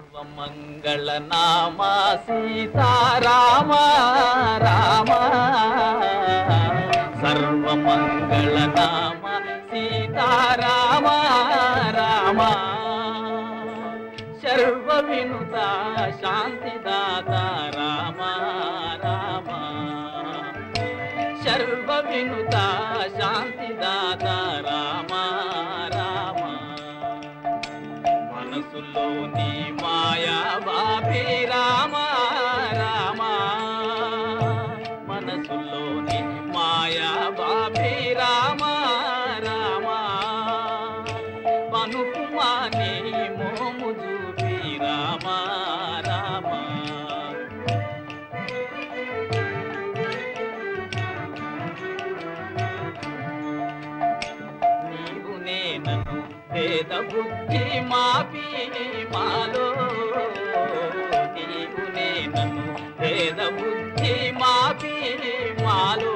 సర్వమంగళ నామ సీతారామ రామ సర్వమంగళ నామ సీతారామ రామ సర్వ వినుత శాంతిదాత రామ రామ సర్వ వినుత శాంతిదాత రామ రామ మనసులోని మాయా బాపి రామ రామ మనసులోని మాయా బాపి రామ రామ పనుకుమాని మోము చూపి రామ రామ నీవు నేనను వేద బుద్ధి మాపి మాలో నీవు నేనను వేద బుద్ధి మాపి మాలో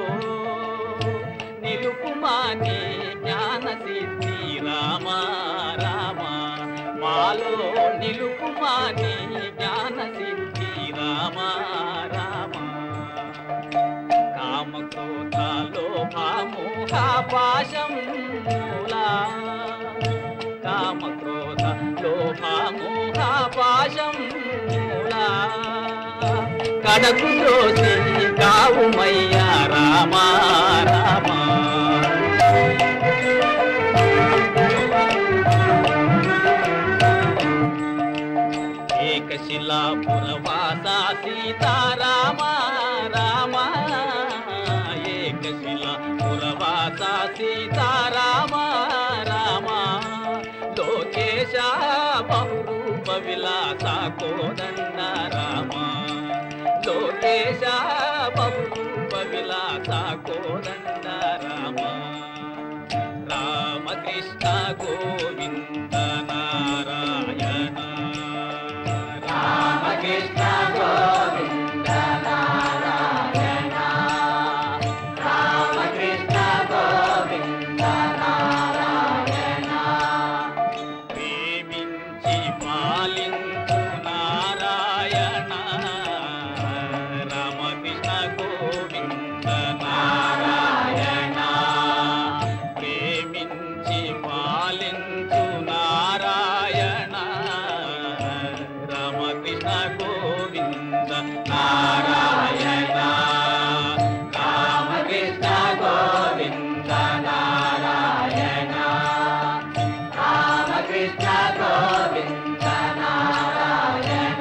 నిలుపుమాని జ్ఞాన సిద్ధి రామ రామ మాలో నిలుపుమాని జ్ఞాన సిద్ధి రామ రామ కామ క్రోధ లోభ మోహ పాశం మూలా కామ క్రోధ లోభ మోహ పాశం మూలా కడకు దోసి కావుమయ్యా రామ రామ ఏకశిలాపురవాస సీతారామ రామ ఏకశిలాపురవాస సీతారామ రామ లోకేశ బహురూప విలాస కోదండ రామ లోకేశ బహురూప విలాస కోదండ రామ రామకృష్ణ గోవింద నారాయణ రామకృష్ణ గోవింద నారాయణ రామకృష్ణ గోవింద నారాయణ ప్రేమించి పాలించు నారాయణ రామకృష్ణ గోవింద నారాయణ ప్రేమించి పాలించు నారాయణ రామకృష్ణ గోవింద నారాయణ రామకృష్ణ గోవింద నారాయణ రామకృష్ణ గోవింద నారాయణ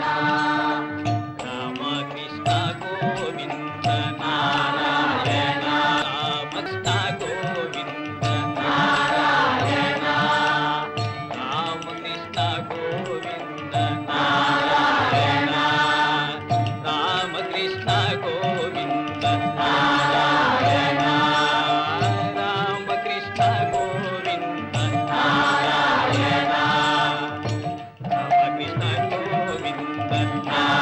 రామకృష్ణ గోవింద నారాయణ రామకృష్ణ గోవింద నారాయణ రామకృష్ణ గోవింద నారాయణ రామకృష్ణ గోవింద నారాయణ రామకృష్ణ గోవింద నారాయణ రామకృష్ణ గోవింద నారాయణ